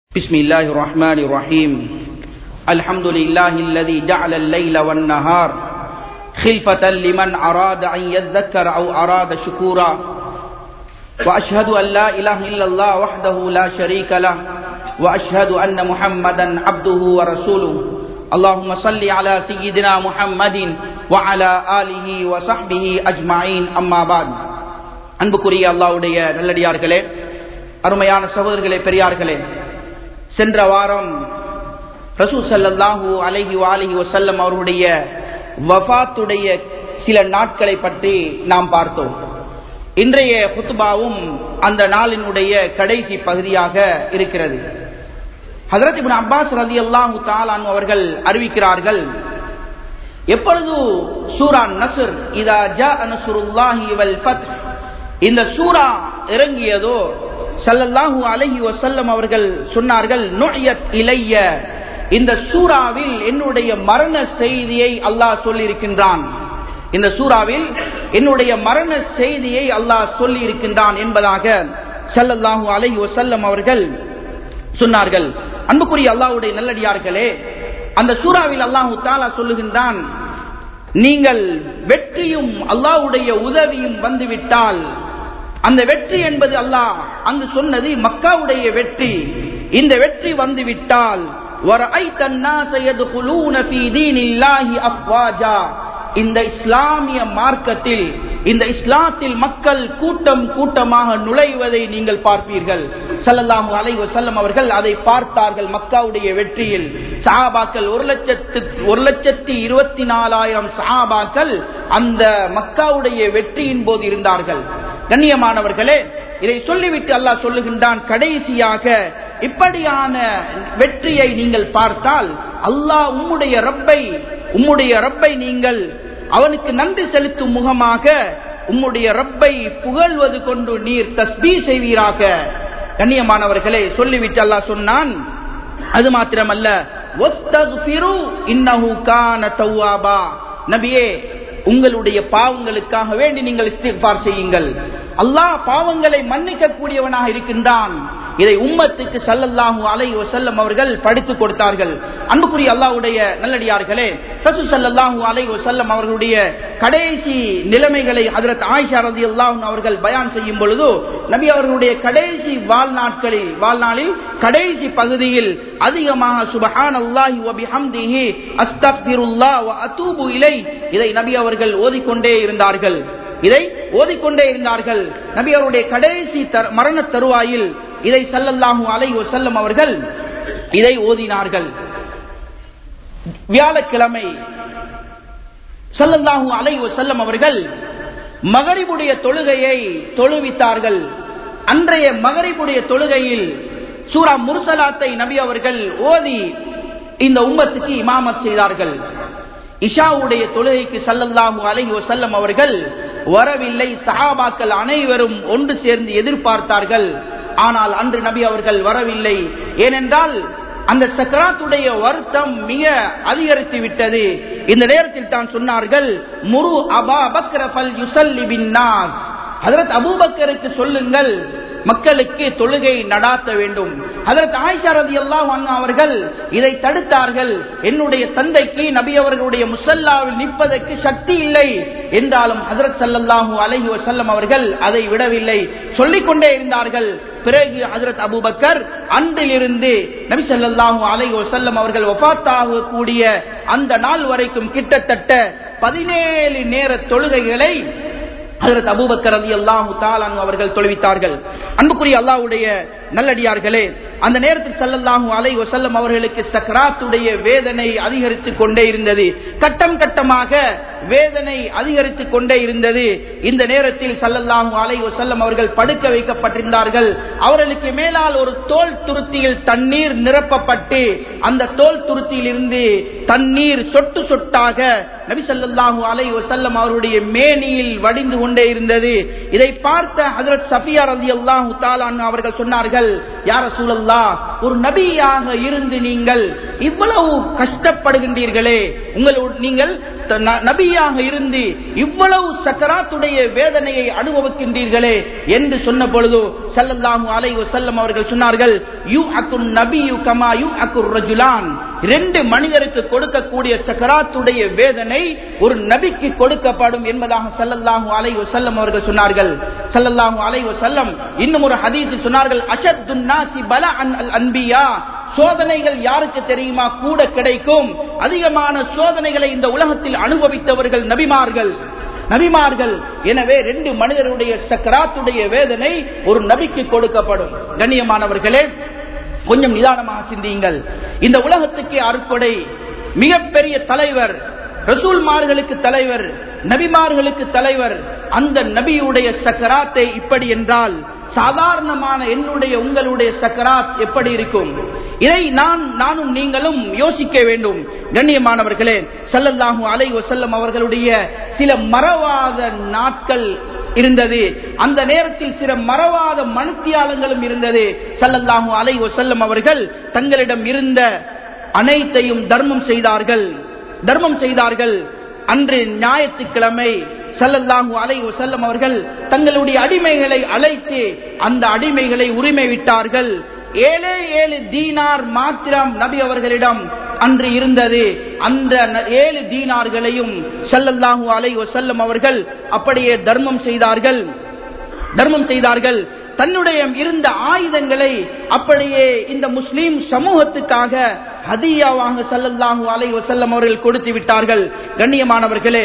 بسم الله الرحمن الرحيم الحمد لله الذي جعل الليل والنهار خلفة لمن أراد أن يذكر أو أراد شكورا وأشهد أن لا إله إلا الله وحده لا شريك له وأشهد أن محمدا عبده ورسوله اللهم صل على سيدنا محمد وعلى آله وصحبه أجمعين أما بعد அன்புக்குரிய அல்லாவுடைய நல்லடியார்களே அருமையான சகோதரர்களே பெரியார்களே சென்ற வாரம் ரசூ சல்லாஹூ அலஹி வாலிஹி வசல்லம் அவர்களுடைய வஃத்துடைய சில நாட்களை பற்றி நாம் பார்த்தோம் இன்றைய குத்துபாவும் அந்த நாளினுடைய கடைசி பகுதியாக இருக்கிறது ஹசரத் இபின் அப்பாஸ் ரதி அல்லாஹு தாலான் அவர்கள் அறிவிக்கிறார்கள் எப்பொழுது சூரா நசுர் இதா ஜா அனசுருல்லாஹி வல் ஃபத் இந்த சூரா இறங்கியதோ சல்லல்லாஹு அலஹி வசல்லம் அவர்கள் சொன்னார்கள் நுழையத் இளைய இந்த சூறாவில் என்னுடைய மரண செய்தியை அல்லாஹ் சொல்லியிருக்கின்றான் இந்த சூறாவில் என்னுடைய மரண செய்தியை அல்லாஹ் சொல்லி இருக்கின்றான் என்பதாக சல்லல்லாஹு அலஹி வசல்லம் அவர்கள் சொன்னார்கள் அன்புக்குரிய அல்லாஹுடைய நல்லடியார்களே அந்த சூறாவில் அல்லாஹு தாலா சொல்லுகின்றான் நீங்கள் வெற்றியும் அல்லாஹுடைய உதவியும் வந்துவிட்டால் அந்த வெற்றி என்பது அல்லாஹ் அங்கு சொன்னது மக்காவுடைய வெற்றி இந்த வெற்றி வந்துவிட்டால் இந்த இஸ்லாமிய மார்க்கத்தில் இந்த இஸ்லாத்தில் மக்கள் கூட்டம் கூட்டமாக நுழைவதை நீங்கள் பார்ப்பீர்கள் சல்லல்லாஹு அலை வசல்லம் அவர்கள் அதை பார்த்தார்கள் மக்காவுடைய வெற்றியில் சஹாபாக்கள் ஒரு லட்சத்து ஒரு லட்சத்தி இருபத்தி நாலாயிரம் சஹாபாக்கள் அந்த மக்காவுடைய வெற்றியின் போது இருந்தார்கள் கண்ணியமானவர்களே இதை சொல்லிவிட்டு அல்லாஹ் சொல்லுகின்றான் கடைசியாக இப்படியான வெற்றியை நீங்கள் பார்த்தால் அல்லாஹ் உம்முடைய ரப்பை உம்முடைய ரப்பை நீங்கள் அவனுக்கு நன்றி செலுத்தும் முகமாக உம்முடைய ரப்பை புகழ்வது கொண்டு நீர் தஸ்பீ செய்வீராக கண்ணியமானவர்களே சொல்லிவிட்டு அல்லாஹ் சொன்னான் அது மாத்திரமல்ல நபியே உங்களுடைய பாவங்களுக்காக வேண்டி நீங்கள் இஸ்திஃபார் செய்யுங்கள் அல்லாஹ் பாவங்களை மன்னிக்க கூடியவனாக இருக்கின்றான் இதை உம்மத்துக்கு சல்லல்லாஹு அலை வசல்லம் அவர்கள் படித்துக் கொடுத்தார்கள் அன்புக்குரிய அல்லாஹுடைய நல்லடியார்களே ரசூ சல்லல்லாஹு அலை வசல்லம் அவர்களுடைய கடைசி நிலைமைகளை ஹதரத் ஆயிஷா ரதி அல்லாஹ் அவர்கள் பயான் செய்யும் பொழுது நபி அவர்களுடைய கடைசி வாழ்நாட்களில் வாழ்நாளில் கடைசி பகுதியில் அதிகமாக சுபஹான் அல்லாஹி வபிஹம்திஹி அஸ்தக்பிருல்லாஹ் வ அதூபு இலை இதை நபி அவர்கள் ஓதிக்கொண்டே இருந்தார்கள் இதை ஓதிக்கொண்டே இருந்தார்கள் நபி அவருடைய கடைசி மரண தருவாயில் இதை சல்லல்லாஹு அலை செல்லம் அவர்கள் இதை ஓதினார்கள் வியாழக்கிழமை சல்லல்லாஹு அலை செல்லம் அவர்கள் மகரிபுடைய தொழுகையை தொழுவித்தார்கள் அன்றைய மகரிபுடைய தொழுகையில் சூரா முர்சலாத்தை நபி அவர்கள் ஓதி இந்த உம்மத்துக்கு இமாமத் செய்தார்கள் இஷாவுடைய தொழுகைக்கு சல்லல்லாஹு அலஹி வசல்லம் அவர்கள் வரவில்லை சஹாபாக்கள் அனைவரும் ஒன்று சேர்ந்து எதிர்பார்த்தார்கள் ஆனால் அன்று நபி அவர்கள் வரவில்லை ஏனென்றால் அந்த சக்கராத்துடைய வருத்தம் மிக அதிகரித்து விட்டது இந்த நேரத்தில் தான் சொன்னார்கள் முரு அபா பக்ர பல் யுசல்லி பின்னாஸ் அதற்கு அபூபக்கருக்கு சொல்லுங்கள் மக்களுக்கு தொழுகை நடாத்த வேண்டும் அதற்கு ஆயிஷா ரதி எல்லாம் அவர்கள் இதை தடுத்தார்கள் என்னுடைய தந்தைக்கு நபி அவர்களுடைய முசல்லாவில் நிற்பதற்கு சக்தி இல்லை என்றாலும் ஹசரத் சல்லாஹூ அலஹி வசல்லம் அவர்கள் அதை விடவில்லை சொல்லிக்கொண்டே இருந்தார்கள் பிறகு ஹசரத் அபுபக்கர் அன்றிலிருந்து நபி சல்லாஹூ அலஹி வசல்லம் அவர்கள் ஒபாத்தாக கூடிய அந்த நாள் வரைக்கும் கிட்டத்தட்ட பதினேழு நேர தொழுகைகளை அதற்கு அபூபக்கர் அலி அல்லாஹு தாலான் அவர்கள் தொழுவித்தார்கள் அன்புக்குரிய அல்லாஹுடைய நல்லடியார்களே அந்த நேரத்தில் சல்லல்லாஹு அலை வசல்லம் அவர்களுக்கு சக்கராத்துடைய வேதனை அதிகரித்துக் கொண்டே இருந்தது கட்டம் கட்டமாக வேதனை அதிகரித்துக் கொண்டே இருந்தது இந்த நேரத்தில் சல்லல்லாஹு அலை வசல்லம் அவர்கள் படுக்க வைக்கப்பட்டிருந்தார்கள் அவர்களுக்கு மேலால் ஒரு தோல் துருத்தியில் தண்ணீர் நிரப்பப்பட்டு அந்த தோல் துருத்தியில் இருந்து தண்ணீர் சொட்டு சொட்டாக நபி ஸல்லல்லாஹு அலைஹி வஸல்லம் அவருடைய மேனியில் வடிந்து கொண்டே இருந்தது இதை பார்த்த ஹஜரத் சஃபியா ரலியல்லாஹு தஆலா அன்ஹா அவர்கள் சொன்னார்கள் யா ரசூலல்லாஹ் ஒரு நபியாக இருந்து நீங்கள் இவ்வளவு கஷ்டப்படுகின்றீர்களே உங்களோட நீங்கள் த- ந- நபியாக இருந்து இவ்வளவு சக்கராத்துடைய வேதனையை அனுபவிக்கின்றீர்களே என்று சொன்ன பொழுது ஸல்லல்லாஹு அலைஹி வஸல்லம் அவர்கள் சொன்னார்கள் யூ அக்குன் நபியு கமா யூ அக்குர் ரஜுலான் ரெண்டு மனிதருக்கு கொடுக்கக்கூடிய சக்கராத்துடைய வேதனை ஒரு நபிக்கு கொடுக்கப்படும் என்பதாக ஸல்லல்லாஹு அலைஹி வஸல்லம் அவர்கள் சொன்னார்கள் ஸல்லல்லாஹு அலைஹி வஸல்லம் இன்னும் ஒரு ஹதீஸில் சொன்னார்கள் அஷத்துன் நாசி பலஅன் அல் அன்பியா சோதனைகள் யாருக்கு தெரியுமா கூட கிடைக்கும் அதிகமான சோதனைகளை இந்த உலகத்தில் அனுபவித்தவர்கள் நபிமார்கள் நபிமார்கள் எனவே ரெண்டு மனிதருடைய சக்கராத்துடைய வேதனை ஒரு நபிக்கு கொடுக்கப்படும் கண்ணியமானவர்களே கொஞ்சம் நிதானமாக சிந்தியுங்கள் இந்த உலகத்துக்கு அருட்கொடை மிகப்பெரிய தலைவர் ரசூல்மார்களுக்கு தலைவர் நபிமார்களுக்கு தலைவர் அந்த நபியுடைய சக்கராத்தை இப்படி என்றால் சாதாரணமான என்னுடைய உங்களுடைய சக்கராத் எப்படி இருக்கும் இதை நான் நானும் நீங்களும் யோசிக்க வேண்டும் கண்ணியமானவர்களே ஸல்லல்லாஹு அலைஹி வஸல்லம் அவர்களுடைய சில மறவாத நாட்கள் இருந்தது அந்த நேரத்தில் சில மறவாத மனுத்தியாளங்களும் இருந்தது ஸல்லல்லாஹு அலைஹி வஸல்லம் அவர்கள் தங்களிடம் இருந்த அனைத்தையும் தர்மம் செய்தார்கள் தர்மம் செய்தார்கள் அன்று ஞாயிற்றுக்கிழமை ஸல்லல்லாஹு அலைஹி வஸல்லம் அவர்கள் தங்களுடைய அடிமைகளை அழைத்து அந்த அடிமைகளை உரிமை விட்டார்கள் ஏழே ஏழு தீனார் மாத்திரம் நபி அவர்களிடம் அன்று இருந்தது அந்த ந- ஏழு தீனார்களையும் ஸல்லல்லாஹு அலைஹி வஸல்லம் அவர்கள் அப்படியே தர்மம் செய்தார்கள் தர்மம் செய்தார்கள் தன்னுடைய இருந்த ஆயுதங்களை அப்படியே இந்த முஸ்லிம் சமூகத்துக்காக ஹதியாவாக ஸல்லல்லாஹு அலைஹி வஸல்லம் அவர்கள் கொடுத்து விட்டார்கள் கண்ணியமானவர்களே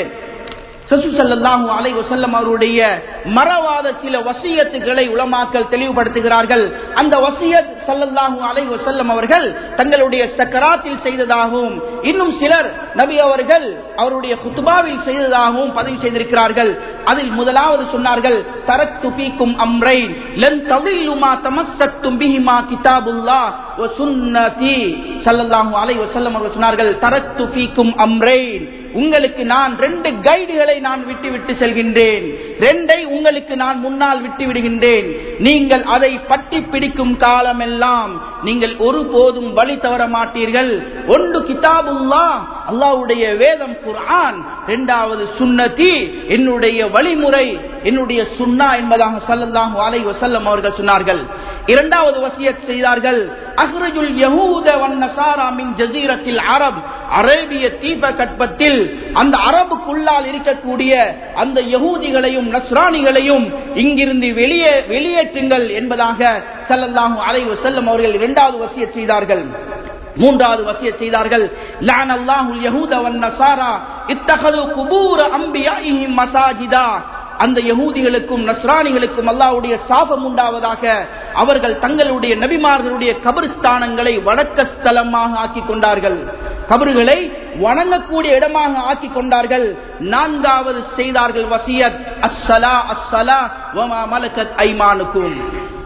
சசு சல்லாஹூ அலை வசல்லம் அவருடைய மறவாத சில வசியத்துகளை உலமாக்கல் தெளிவுபடுத்துகிறார்கள் அந்த வசியத் சல்லல்லாஹூ அலை வசல்லம் அவர்கள் தங்களுடைய சக்கராத்தில் செய்ததாகவும் இன்னும் சிலர் நபி அவர்கள் அவருடைய குத்துபாவில் செய்ததாகவும் பதிவு செய்திருக்கிறார்கள் அதில் முதலாவது சொன்னார்கள் தரத்து பீக்கும் அம்ரை லன் தவில்லுமா தமஸ்தத்தும் பிஹிமா கிதாபுல்லா வ சுன்னதி ஸல்லல்லாஹு அலைஹி வஸல்லம் அவர்கள் சொன்னார்கள் தரத்து பீக்கும் அம்ரைன் உங்களுக்கு நான் ரெண்டு கைடுகளை நான் விட்டு விட்டு செல்கின்றேன் ரெண்டை உங்களுக்கு நான் முன்னால் விட்டு விடுகின்றேன் நீங்கள் அதை பட்டி பிடிக்கும் காலமெல்லாம் நீங்கள் ஒருபோதும் வழி தவற மாட்டீர்கள் ஒன்று கிதாபுல்லா அல்லாஹ்வுடைய வேதம் குர்ஆன் இரண்டாவது சுன்னதி என்னுடைய வழிமுறை என்னுடைய சுன்னா என்பதாக ஸல்லல்லாஹு அலைஹி வஸல்லம் அவர்கள் சொன்னார்கள் இரண்டாவது வசியத் செய்தார்கள் அஹ்ரஜுல் யஹூத வன் நஸாரா மின் ஜஸீரத்தில் அரப் அரேபிய தீபகற்பத்தில் அந்த அரபுக்குள்ளால் இருக்கக்கூடிய அந்த யகூதிகளையும் நஸ்ரானிகளையும் இங்கிருந்து வெளியே வெளியேற்றுங்கள் என்பதாக ஸல்லல்லாஹு அலைஹி வஸல்லம் அவர்கள் இரண்டாவது வசியத் செய்தார்கள் மூன்றாவது வசியத் செய்தார்கள் லான் அல்லாஹுல் யஹூத வன் நஸாரா இத்தகது குபூர அம்பியாயிஹிம் மசாஜிதா அந்த யகூதிகளுக்கும் நஸ்ரானிகளுக்கும் அல்லாஹ்வுடைய சாபம் உண்டாவதாக அவர்கள் தங்களுடைய நபிமார்களுடைய கபர்ஸ்தானங்களை வணக்க ஸ்தலமாக ஆக்கிக் கொண்டார்கள் கபறுகளை வணங்கக்கூடிய இடமாக ஆக்கிக் கொண்டார்கள் நான்காவது செய்தார்கள் வசியத் அஸ்ஸலா அஸ்ஸலா வமா மலக்கத் ஐமானுக்கும்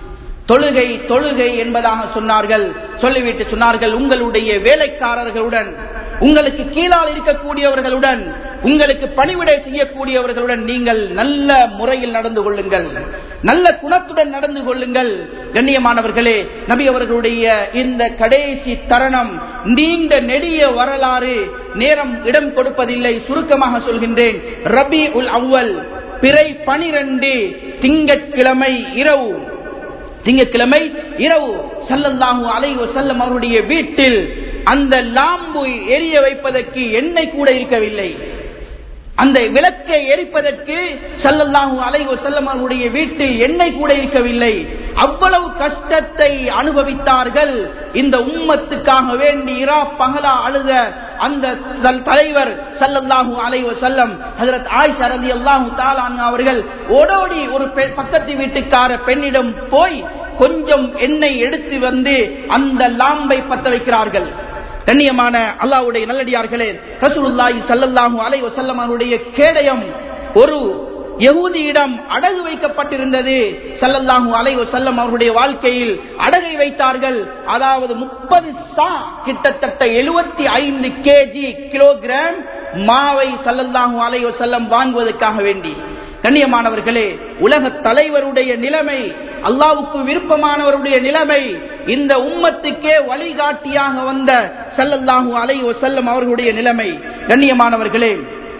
தொழுகை தொழுகை என்பதாக சொன்னார்கள் சொல்லிவிட்டு சொன்னார்கள் உங்களுடைய வேலைக்காரர்களுடன் உங்களுக்கு கீழால் இருக்கக்கூடியவர்களுடன் உங்களுக்கு பணிவிடை செய்யக்கூடியவர்களுடன் நீங்கள் நல்ல முறையில் நடந்து கொள்ளுங்கள் நல்ல குணத்துடன் நடந்து கொள்ளுங்கள் கண்ணியமானவர்களே நபி அவர்களுடைய இந்த கடைசி தருணம் நீண்ட நெடிய வரலாறு நேரம் இடம் கொடுப்பதில்லை சுருக்கமாக சொல்கின்றேன் ரபி உல் அவ்வல் பிறை பனிரெண்டு திங்கட்கிழமை இரவு திங்கட்கிழமை இரவு சல்லல்லாஹு அலைஹி வஸல்லம் அவருடைய வீட்டில் அந்த லாம்பு எரிய வைப்பதற்கு எண்ணெய் கூட இருக்கவில்லை அந்த விளக்கை எரிப்பதற்கு சல்லல்லாஹு அலைஹி வஸல்லம் அவருடைய வீட்டில் எண்ணெய் கூட இருக்கவில்லை அவ்வளவு கஷ்டத்தை அனுபவித்தார்கள் இந்த உம்மத்துக்காக வேண்டி இரா பகலா அழுத அந்த தல்- தலைவர் சல்லல்லாஹு அலைஹி வஸல்லம் ஹஜரத் ஆயிஷா ரலியல்லாஹு தஆலா அன்ஹா அவர்கள் ஓடோடி ஒரு பெ- பக்கத்து வீட்டுக்கார பெண்ணிடம் போய் கொஞ்சம் எண்ணெய் எடுத்து வந்து அந்த லாம்பை பத்த வைக்கிறார்கள் கண்ணியமான அல்லாஹ்வுடைய நல்லடியார்களே ரசூலுல்லாஹி ஸல்லல்லாஹு அலைஹி வஸல்லம் அவருடைய கேடயம் ஒரு யகூதியிடம் அடகு வைக்கப்பட்டிருந்தது ஸல்லல்லாஹு அலைஹி வஸல்லம் அவருடைய வாழ்க்கையில் அடகை வைத்தார்கள் அதாவது முப்பது சா கிட்டத்தட்ட எழுபத்தி ஐந்து கேஜி கிலோகிராம் மாவை சல்லல்லாஹு அலைஹி வஸல்லம் வாங்குவதற்காக வேண்டி கண்ணியமானவர்களே உலக தலைவருடைய நிலைமை அல்லாவுக்கு விருப்பமானவருடைய நிலைமை இந்த உம்மத்துக்கே வழிகாட்டியாக வந்த சல்லல்லாஹு அலைஹி வஸல்லம் அவர்களுடைய நிலைமை கண்ணியமானவர்களே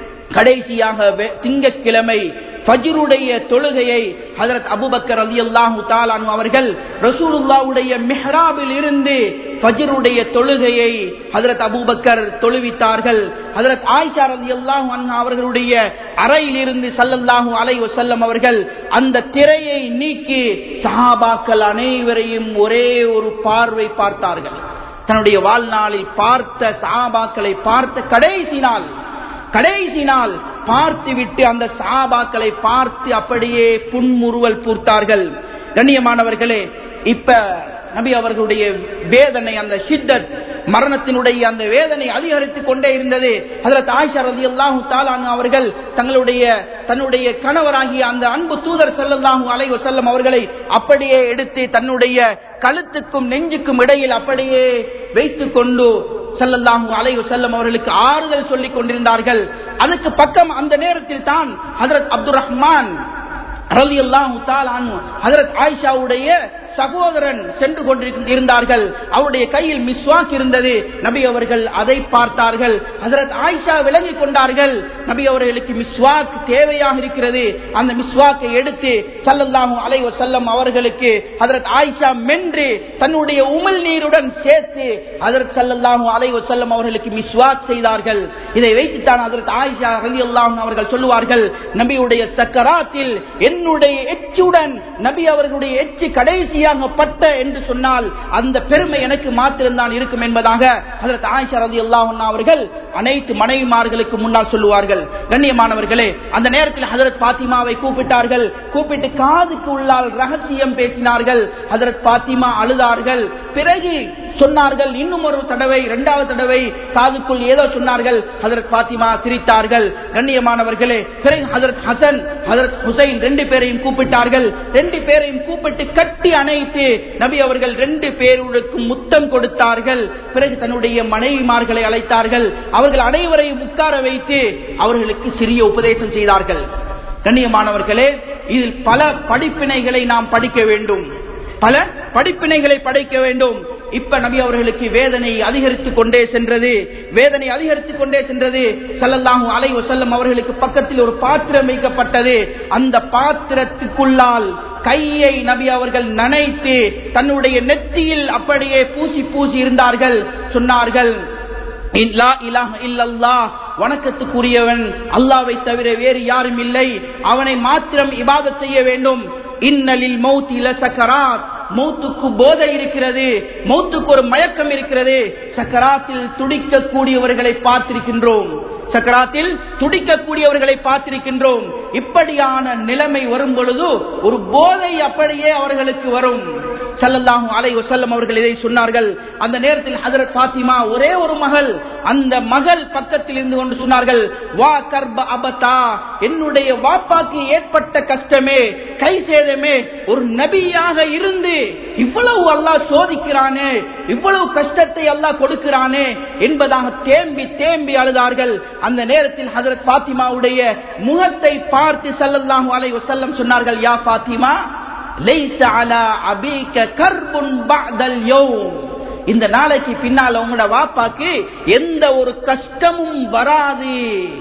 கடைசியாக வெ- திங்கட்கிழமை ஃபஜ்ருடைய தொழுகையை ஹஜரத் அபூபக்கர் ரலியல்லாஹு தாலானு அவர்கள் ரசூலுல்லாவுடைய மிஹ்ராபில் இருந்து ஃபஜ்ருடைய தொழுகையை ஹஜரத் அபூபக்கர் தொழுவித்தார்கள் ஹஜரத் ஆயிஷா ரலியல்லாஹு அன்ஹா அவர்களுடைய அறையில் இருந்து ஸல்லல்லாஹு அலைஹி வஸல்லம் அவர்கள் அந்த திரையை நீக்கி சஹாபாக்கள் அனைவரையும் ஒரே ஒரு பார்வை பார்த்தார்கள் தன்னுடைய வாழ்நாளில் பார்த்த சஹாபாக்களை பார்த்த கடைசி நாள் கடைசி நாள் பார்த்து விட்டு அந்த சாபாக்களை பார்த்து அப்படியே புன்முறுவல் பூர்த்தார்கள் கண்ணியமானவர்களே இப்ப நபி அவர்களுடைய வேதனை அந்த ஷித்தத் மரணத்தினுடைய அந்த வேதனை அதிகரித்துக் கொண்டே இருந்தது அதில் ஆயிஷா ரதி அல்லாஹு தாலானு அவர்கள் தங்களுடைய தன்னுடைய கணவராகிய அந்த அன்பு தூதர் செல்லல்லாஹு அலைஹி செல்லம் அவர்களை அப்படியே எடுத்து தன்னுடைய கழுத்துக்கும் நெஞ்சுக்கும் இடையில் அப்படியே வைத்துக் கொண்டு ஸல்லல்லாஹு அலைஹி வஸல்லம் அவர்களுக்கு ஆறுதல் சொல்லிக் கொண்டிருந்தார்கள் அதுக்கு பக்கம் அந்த நேரத்தில் தான் ஹஜரத் அப்துல் ரஹ்மான் ரலியல்லாஹு தஆலா அன்ஹு ஹஜரத் ஆயிஷாவுடைய சகோதரன் சென்று கொண்டிருந்தார்கள் அவருடைய கையில் மிஸ்வாக் இருந்தது நபி அவர்கள் அதை பார்த்தார்கள் ஹஜரத் ஆயிஷா விளங்கிக் கொண்டார்கள் நபி அவர்களுக்கு மிஸ்வாக் தேவையாக இருக்கிறது அந்த மிஸ்வாக்கை எடுத்து ஸல்லல்லாஹு அலைஹி வஸல்லம் அவர்களுக்கு ஹஜரத் ஆயிஷா மென்று தன்னுடைய உமிழ் நீருடன் சேர்த்து ஹஜரத் ஸல்லல்லாஹு அலைஹி வஸல்லம் அவர்களுக்கு மிஸ்வாக் செய்தார்கள் இதை வைத்துத்தான் ஹஜரத் ஆயிஷா ரலியல்லாஹு அன்ஹா அவர்கள் சொல்லுவார்கள் நபியுடைய சக்கராத்தில் என்னுடைய எச்சுடன் நபி அவர்களுடைய எச்சு கடைசியாக பட்ட என்று சொன்னால் அந்த பெருமை எனக்கு மாத்திரம்தான் இருக்கும் என்பதாக ஹஜரத் ஆயிஷா ரலியல்லாஹு அன்ஹா அவர்கள் அனைத்து மனைவிமார்களுக்கு முன்னால் சொல்லுவார்கள் கண்ணியமானவர்களே அந்த நேரத்தில் ஹஜரத் பாத்திமாவை கூப்பிட்டார்கள் கூப்பிட்டு காதுக்கு உள்ளால் ரகசியம் பேசினார்கள் ஹஜரத் பாத்திமா அழுதார்கள் பிறகு சொன்னார்கள் இன்னும் ஒரு தடவை இரண்டாவது தடவை காதுக்குள் ஏதோ சொன்னார்கள் ஹஜரத் பாத்திமா சிரித்தார்கள் கண்ணியமானவர்களே பிறகு ஹஜரத் ஹசன் ஹஜரத் ஹுசைன் ரெண்டு பேரையும் கூப்பிட்டார்கள் ரெண்டு பேரையும் கூப்பிட்டு கட்டி அணைத்து நபி அவர்கள் ரெண்டு பேருக்கும் முத்தம் கொடுத்தார்கள் பிறகு தன்னுடைய மனைவிமார்களை அழைத்தார்கள் அவர்கள் அனைவரையும் உட்கார வைத்து அவர்களுக்கு சிறிய உபதேசம் செய்தார்கள் கண்ணியமானவர்களே இதில் பல படிப்பினைகளை நாம் படிக்க வேண்டும் பல படிப்பினைகளை படைக்க வேண்டும் இப்ப நபி அவர்களுக்கு வேதனை அதிகரித்துக் கொண்டே சென்றது வேதனை அதிகரித்துக் கொண்டே சென்றது சல்லல்லாஹு அலை வசல்லம் அவர்களுக்கு பக்கத்தில் ஒரு பாத்திரம் வைக்கப்பட்டது அந்த பாத்திரத்துக்குள்ளால் கையை நபி அவர்கள் நனைத்து தன்னுடைய நெத்தியில் அப்படியே பூசி பூசி இருந்தார்கள் சொன்னார்கள் இல்லா இலாஹ இல்லல்லாஹ் வணக்கத்துக்குரியவன் அல்லாவை தவிர வேறு யாரும் இல்லை அவனை மாத்திரம் இபாதத் செய்ய வேண்டும் இன்னலில் மௌத் இல சக்கராத் மௌத்துக்கு போதை இருக்கிறது மௌத்துக்கு ஒரு மயக்கம் இருக்கிறது சக்கராத்தில் துடிக்கக்கூடியவர்களை பார்த்திருக்கின்றோம் சக்கராத்தில் துடிக்கக்கூடியவர்களை பார்த்திருக்கின்றோம் இப்படியான நிலைமை வரும் பொழுது ஒரு போதை அப்படியே அவர்களுக்கு வரும் சல்லல்லாஹு அலை வசல்லம் அவர்கள் இதை சொன்னார்கள் அந்த நேரத்தில் ஹதரத் பாத்திமா ஒரே ஒரு மகள் அந்த மகள் பக்கத்தில் இருந்து கொண்டு சொன்னார்கள் வா கர்ப அபதா என்னுடைய வாப்பாக்கு ஏற்பட்ட கஷ்டமே கை சேதமே ஒரு நபியாக இருந்து இவ்வளவு அல்லாஹ் சோதிக்கிறானே இவ்வளவு கஷ்டத்தை அல்லாஹ் கொடுக்கிறானே என்பதாக தேம்பி தேம்பி அழுதார்கள் அந்த நேரத்தில் ஹதரத் பாத்திமாவுடைய முகத்தை பார்த்து சல்லல்லாஹு அலை வசல்லம் சொன்னார்கள் யா பாத்திமா லைஸ அலா அபீக கர்புன் பஅதல் யௌம் இந்த நாளைக்கு பின்னால் உங்களோட வாப்பாக்கு எந்த ஒரு கஷ்டமும் வராது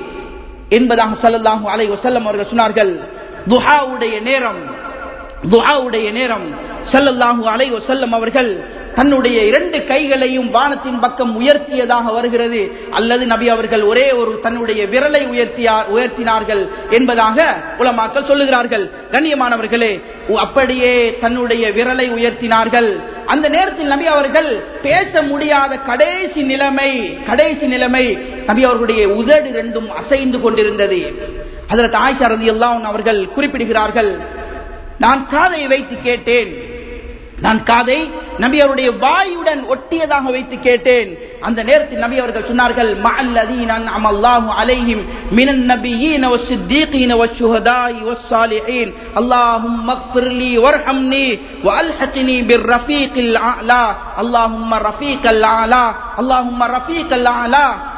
என்பதாக சல்லல்லாஹு அலைஹி வஸல்லம் அவர்கள் சொன்னார்கள் துஹாவுடைய நேரம் துஹாவுடைய நேரம் சல்லல்லாஹு அலைஹி வஸல்லம் அவர்கள் தன்னுடைய இரண்டு கைகளையும் வானத்தின் பக்கம் உயர்த்தியதாக வருகிறது அல்லது நபி அவர்கள் ஒரே ஒரு தன்னுடைய விரலை உயர்த்தியா உயர்த்தினார்கள் என்பதாக உலமாக்கள் சொல்லுகிறார்கள் கண்ணியமானவர்களே அப்படியே தன்னுடைய விரலை உயர்த்தினார்கள் அந்த நேரத்தில் நபி அவர்கள் பேச முடியாத கடைசி நிலைமை கடைசி நிலைமை நபி அவர்களுடைய உதடு ரெண்டும் அசைந்து கொண்டிருந்தது அதில் ஆயிஷா ரதி எல்லாம் அவர்கள் குறிப்பிடுகிறார்கள் நான் காதை வைத்து கேட்டேன் நான் காதை நபி அவருடைய வாயுடன் ஒட்டியதாக வைத்து கேட்டேன் அந்த நேரத்தில் நபி அவர்கள் சொன்னார்கள் மஅல்லதீன அமல்லாஹு அலைஹிம் மினன் நபியீன வஸ்ஸித்தீகீன வஷ்ஷுஹதாஇ வஸ்ஸாலிஹீன் அல்லாஹும்ம اغفرلي وارحمني والحقني بالرفيق الاعلى اللهم رفيق الاعلى اللهم رفيق الاعلى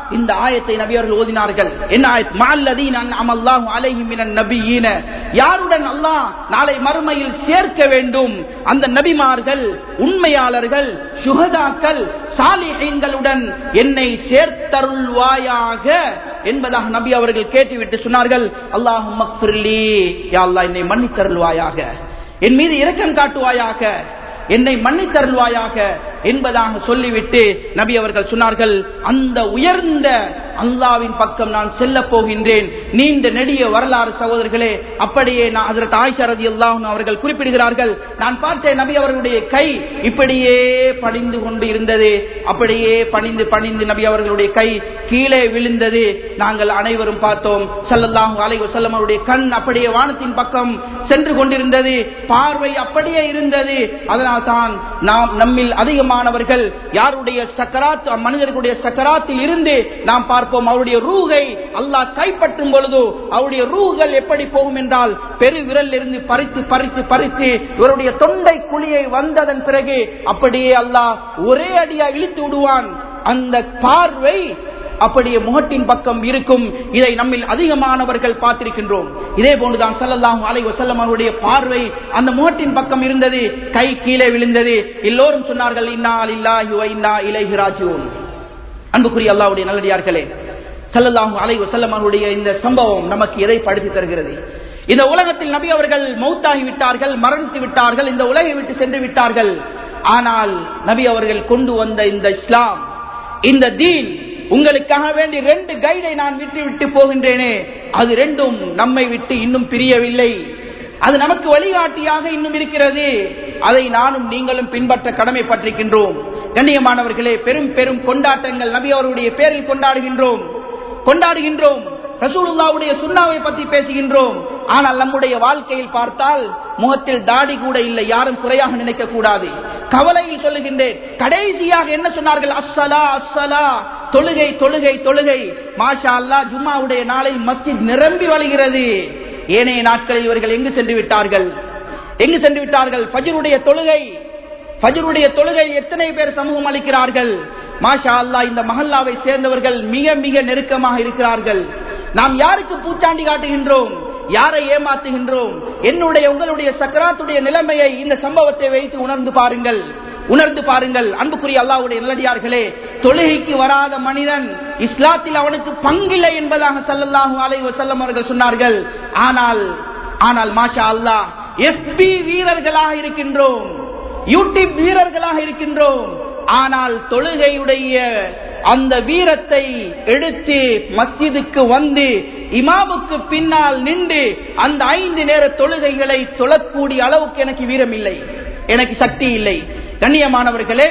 இந்த ஆயத்தை நபி அவர்கள் ஓதினார்கள் என்ன ஆயத் மல்லதீன் அல்லாஹு அலைஹி மினன் நபியீன யாருடன் அல்லாஹ் நாளை மறுமையில் சேர்க்க வேண்டும் அந்த நபிமார்கள் உண்மையாளர்கள் சுகதாக்கள் சாலிஹீன்களுடன் என்னை சேர்த்தருள்வாயாக என்பதாக நபி அவர்கள் கேட்டுவிட்டு சொன்னார்கள் அல்லாஹு மக்ஃபிர்லி யா அல்லாஹ் என்னை மன்னித்தருள்வாயாக என் மீது இரக்கம் காட்டுவாயாக என்னை மன்னித்தருள்வாயாக என்பதாக சொல்லிவிட்டு நபி அவர்கள் சொன்னார்கள் அந்த உயர்ந்த அல்லாவின் பக்கம் நான் செல்ல போகின்றேன் நீண்ட நெடிய வரலாறு சகோதரர்களே அப்படியே நான் அதற்கு ஆய்ச்சாரதி அல்லாஹ் அவர்கள் குறிப்பிடுகிறார்கள் நான் பார்த்தேன் நபி அவர்களுடைய கை இப்படியே பணிந்து கொண்டு இருந்தது அப்படியே பணிந்து பணிந்து நபி அவர்களுடைய கை கீழே விழுந்தது நாங்கள் அனைவரும் பார்த்தோம் சல்லல்லாஹு அலைஹி வஸல்லம் அவருடைய கண் அப்படியே வானத்தின் பக்கம் சென்று கொண்டிருந்தது பார்வை அப்படியே இருந்தது அதனால் தான் நாம் நம்மில் அதிகமானவர்கள் யாருடைய சக்கராத் மனிதர்களுடைய சக்கராத்தில் இருந்து நாம் பார்ப்போம் அவருடைய ரூகை அல்லாஹ் கைப்பற்றும் பொழுது அவருடைய ரூகள் எப்படி போகும் என்றால் பெரு விரல் இருந்து பறித்து பறித்து பறித்து இவருடைய தொண்டை குழியை வந்ததன் பிறகு அப்படியே அல்லாஹ் ஒரே அடியா இழுத்து விடுவான் அந்த பார்வை அப்படியே முகத்தின் பக்கம் இருக்கும் இதை நம்மில் அதிகமானவர்கள் பார்த்திருக்கின்றோம் இதே போன்றுதான் சல்லல்லாஹு அலைஹி வஸல்லம் அவருடைய பார்வை அந்த முகத்தின் பக்கம் இருந்தது கை கீழே விழுந்தது எல்லோரும் சொன்னார்கள் இன்னா லில்லாஹி வ இன்னா இலைஹி ராஜிஊன் அன்புக்குரிய அல்லாஹ்வுடைய நல்லடியார்களே சல்லல்லாஹு அலைஹி வஸல்லம் அவருடைய இந்த சம்பவம் நமக்கு எதை படித்து தருகிறது இந்த உலகத்தில் நபி அவர்கள் மௌத்தாகி விட்டார்கள் மரணித்து விட்டார்கள் இந்த உலகை விட்டு சென்று விட்டார்கள் ஆனால் நபி அவர்கள் கொண்டு வந்த இந்த இஸ்லாம் இந்த தீன் உங்களுக்காக வேண்டி ரெண்டு கைடை நான் விட்டு விட்டு போகின்றேனே அது ரெண்டும் நம்மை விட்டு இன்னும் பிரியவில்லை அது நமக்கு வழிகாட்டியாக இன்னும் இருக்கிறது அதை நானும் நீங்களும் பின்பற்ற கடமைப்பட்டிருக்கின்றோம் கண்ணியமானவர்களே பெரும் பெரும் கொண்டாட்டங்கள் நபி அவருடைய பேரில் கொண்டாடுகின்றோம் கொண்டாடுகின்றோம் ரசூலுல்லாவுடைய சுண்ணாவை பற்றி பேசுகின்றோம் ஆனால் நம்முடைய வாழ்க்கையில் பார்த்தால் முகத்தில் தாடி கூட இல்லை யாரும் குறையாக நினைக்க கூடாது கவலையில் சொல்லுகின்றேன் கடைசியாக என்ன சொன்னார்கள் அஸ்ஸலா அஸ்ஸலா தொழுகை தொழுகை தொழுகை மாஷா அல்லா ஜும்மாவுடைய நாளில் மஸ்ஜித் நிரம்பி வழிகிறது ஏனைய நாட்களில் இவர்கள் எங்கு சென்று விட்டார்கள் எங்கு சென்று விட்டார்கள் ஃபஜ்ருடைய தொழுகை ஃபஜ்ருடைய தொழுகை எத்தனை பேர் சமூகம் அளிக்கிறார்கள் மாஷா அல்லா இந்த மஹல்லாவை சேர்ந்தவர்கள் மிக மிக நெருக்கமாக இருக்கிறார்கள் நாம் யாருக்கு பூச்சாண்டி காட்டுகின்றோம் யாரை ஏமாத்துகின்றோம் என்னுடைய உங்களுடைய சக்கராத்துடைய நிலைமையை இந்த சம்பவத்தை வைத்து உணர்ந்து பாருங்கள் உணர்ந்து பாருங்கள் அன்புக்குரிய அல்லாவுடைய நல்லடியார்களே தொழுகைக்கு வராத மனிதன் இஸ்லாத்தில் அவனுக்கு பங்கில்லை என்பதாக சல்லல்லாஹு அலைஹி வஸல்லம் அவர்கள் சொன்னார்கள் ஆனால் ஆனால் மாஷா அல்லாஹ் எஃபி வீரர்களாக இருக்கின்றோம் யூடியூப் வீரர்களாக இருக்கின்றோம் ஆனால் தொழுகையுடைய அந்த வீரத்தை எடுத்து மஸ்ஜிதுக்கு வந்து இமாமுக்கு பின்னால் நின்று அந்த ஐந்து நேர தொழுகைகளை தொழக்கூடிய அளவுக்கு எனக்கு வீரம் இல்லை எனக்கு சக்தி இல்லை கண்ணியமானவர்களே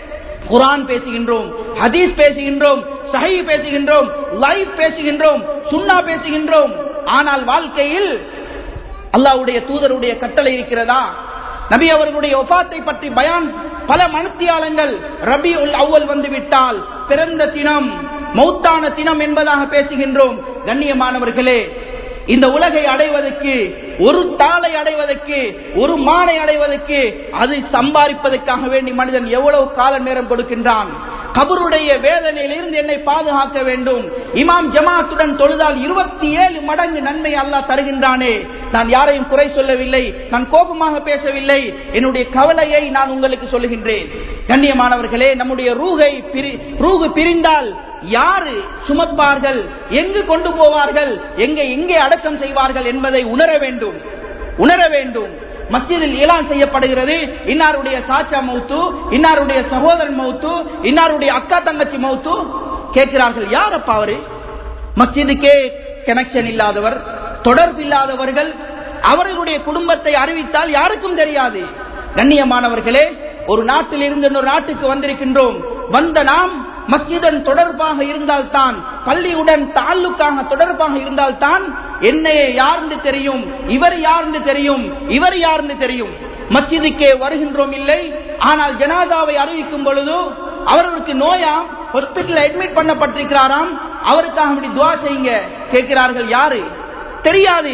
குரான் பேசுகின்றோம் ஹதீஸ் பேசுகின்றோம் சஹி பேசுகின்றோம் லைவ் பேசுகின்றோம் சுண்ணா பேசுகின்றோம் ஆனால் வாழ்க்கையில் அல்லாவுடைய தூதருடைய கட்டளை இருக்கிறதா நபி அவர்களுடைய ஒபாத்தை பற்றி பயான் பல மனுத்தியாளங்கள் ரபி உல் அவ்வல் வந்து விட்டால் பிறந்த தினம் மௌத்தான தினம் என்பதாக பேசுகின்றோம் கண்ணியமானவர்களே இந்த உலகை அடைவதற்கு ஒரு தாளை அடைவதற்கு ஒரு மானை அடைவதற்கு அது சம்பாதிப்பதற்காக வேண்டி மனிதன் எவ்வளவு கால நேரம் கொடுக்கின்றான் கபருடைய வேதனையில் இருந்து என்னை பாதுகாக்க வேண்டும் இமாம் ஜமாத்துடன் தொழுதால் இருபத்தி ஏழு மடங்கு நன்மை அல்லாஹ் தருகின்றானே நான் யாரையும் குறை சொல்லவில்லை நான் கோபமாக பேசவில்லை என்னுடைய கவலையை நான் உங்களுக்கு சொல்லுகின்றேன் கண்ணியமானவர்களே நம்முடைய ரூகை ரூகு பிரிந்தால் யாரு சுமப்பார்கள் எங்கு கொண்டு போவார்கள் எங்கே எங்கே அடக்கம் செய்வார்கள் என்பதை உணர வேண்டும் உணர வேண்டும் மஸ்ஜிதில் ஏலான் செய்யப்படுகிறது இன்னாருடைய சாச்சா மௌத்து இன்னாருடைய சகோதரன் மௌத்து இன்னாருடைய அக்கா தங்கச்சி மௌத்து கேட்கிறார்கள் யார் அப்பா அவரு மஸ்ஜிதுக்கே கனெக்ஷன் இல்லாதவர் தொடர்பு இல்லாதவர்கள் அவர்களுடைய குடும்பத்தை அறிவித்தால் யாருக்கும் தெரியாது கண்ணியமானவர்களே ஒரு நாட்டில் இருந்து இன்னொரு நாட்டுக்கு வந்திருக்கின்றோம் வந்த நாம் மஸ்ஜிதன் தொடர்பாக இருந்தால்தான் பள்ளியுடன் தாலுக்காக தொடர்பாக இருந்தால்தான் என்னைய யார்ந்து தெரியும் இவர் யார்ந்து தெரியும் இவர் யார்ந்து தெரியும் மஸ்ஜிதுக்கே வருகின்றோம் இல்லை ஆனால் ஜனாதாவை அறிவிக்கும் பொழுது அவர்களுக்கு நோயா ஹாஸ்பிட்டல் அட்மிட் பண்ணப்பட்டிருக்கிறாராம் அவருக்காக இப்படி துவா செய்யுங்க கேட்கிறார்கள் யாரு தெரியாது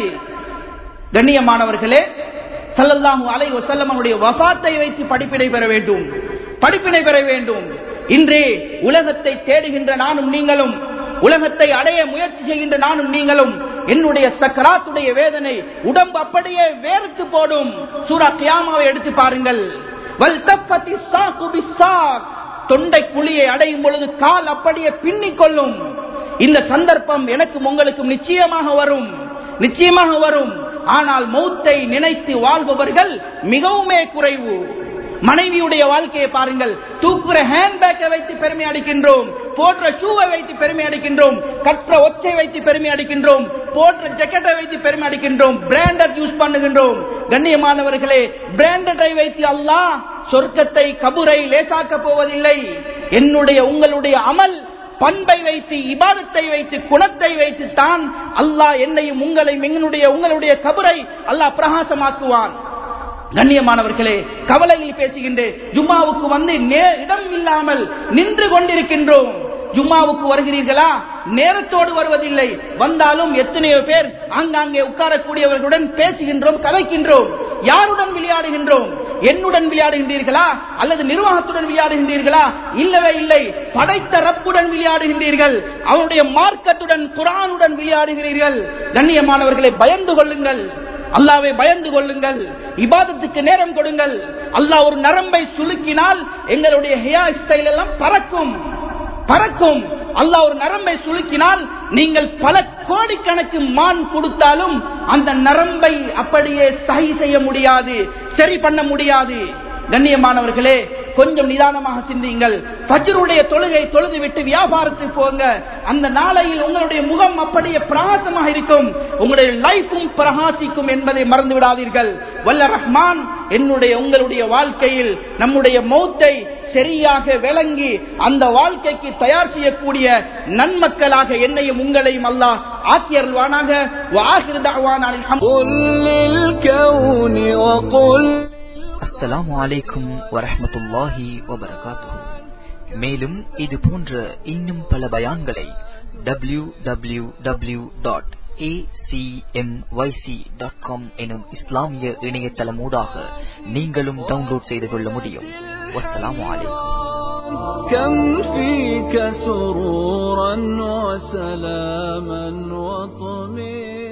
கண்ணியமானவர்களே சல்லல்லாஹு அலை வசல்லமனுடைய வபாத்தை வைத்து படிப்பினை பெற வேண்டும் படிப்பினை பெற வேண்டும் இன்றே உலகத்தை தேடுகின்ற நானும் நீங்களும் உலகத்தை அடைய முயற்சி செய்கின்ற நானும் நீங்களும் என்னுடைய சக்கராத்துடைய வேதனை உடம்பு அப்படியே வேர்த்து போடும் சூரா கியாமாவை எடுத்து பாருங்கள் வல் தப்பத்தி சாக்கு பிஸ்ஸாக். தொண்டை குழியை அடையும் பொழுது கால் அப்படியே பின்னிக் கொள்ளும் இந்த சந்தர்ப்பம் எனக்கும் உங்களுக்கும் நிச்சயமாக வரும் நிச்சயமாக வரும் ஆனால் மௌத்தை நினைத்து வாழ்பவர்கள் மிகவுமே குறைவு மனைவியுடைய வாழ்க்கையை பாருங்கள் தூக்குற ஹேண்ட்பேக்கை வைத்து பெருமை அடிக்கின்றோம் போடுற ஷூவை வைத்து பெருமை அடிக்கின்றோம் கற்ற ஒச்சை வைத்து பெருமை அடிக்கின்றோம் போடுற ஜக்கெட்டை வைத்து பெருமை அடிக்கின்றோம் பிராண்டட் யூஸ் பண்ணுகின்றோம் கண்ணியமானவர்களே பிராண்டடை வைத்து அல்லாஹ் சொர்க்கத்தை கபுரை லேசாக்க போவதில்லை என்னுடைய உங்களுடைய அமல் பண்பை வைத்து இபாதத்தை வைத்து குணத்தை வைத்து தான் அல்லாஹ் என்னையும் உங்களையும் எங்களுடைய உங்களுடைய கபரை அல்லாஹ் பிரகாசமாக்குவான் கண்ணியமானவர்களே கவலையில் பேசுகின்றேன் ஜும்மாவுக்கு வந்து நே- இடம் இல்லாமல் நின்று கொண்டிருக்கின்றோம் ஜும்மாவுக்கு வருகிறீர்களா நேரத்தோடு வருவதில்லை வந்தாலும் எத்தனையோ பேர் ஆங்காங்கே உட்காரக்கூடியவர்களுடன் பேசுகின்றோம் கதைக்கின்றோம் யாருடன் விளையாடுகின்றோம் என்னுடன் விளையாடுகின்றீர்களா அல்லது நிர்வாகத்துடன் விளையாடுகின்றீர்களா இல்லவே இல்லை படைத்த ரப்புடன் விளையாடுகின்றீர்கள் அவருடைய மார்க்கத்துடன் குரானுடன் விளையாடுகிறீர்கள் கண்ணியமானவர்களை பயந்து கொள்ளுங்கள் அல்லாவை பயந்து கொள்ளுங்கள் இபாதத்துக்கு நேரம் கொடுங்கள் அல்லாஹ் ஒரு நரம்பை சுலுக்கினால் எங்களுடைய ஹேர் ஸ்டைல் எல்லாம் பறக்கும் பறக்கும் அல்லாஹ் ஒரு நரம்பை சுலுக்கினால் நீங்கள் பல கோடிக்கணக்கு மான் கொடுத்தாலும் அந்த நரம்பை அப்படியே சகி செய்ய முடியாது சரி பண்ண முடியாது கண்ணியமானவர்களே கொஞ்சம் நிதானமாக சிந்தியுங்கள் பஜ்ருடைய தொழுகை தொழுது விட்டு வியாபாரத்துக்கு போங்க அந்த நாளையில் உங்களுடைய முகம் அப்படியே பிரகாசமாக இருக்கும் உங்களுடைய லைஃபும் பிரகாசிக்கும் என்பதை மறந்து விடாதீர்கள் வல்ல ரஹ்மான் என்னுடைய உங்களுடைய வாழ்க்கையில் நம்முடைய மௌத்தை சரியாக விளங்கி அந்த வாழ்க்கைக்கு தயார் செய்யக்கூடிய நன்மக்களாக என்னையும் உங்களையும் அல்லாஹ் ஆக்கியருள்வானாக வாஹிர் தஅவானா அல்ஹம் قل للكون وقل அஸ்ஸலாமு அலைக்கும் வரஹ்மத்துல்லாஹி வபரகாத்துஹு மேலும் இது போன்ற இன்னும் பல பயான்களை W W W dot dot com எனும் இஸ்லாமிய இணையதளமூடாக நீங்களும் டவுன்லோட் செய்து கொள்ள முடியும் வஸ்ஸலாமு அலைக்கும் كم فيك سرورا وسلاما وطمئنا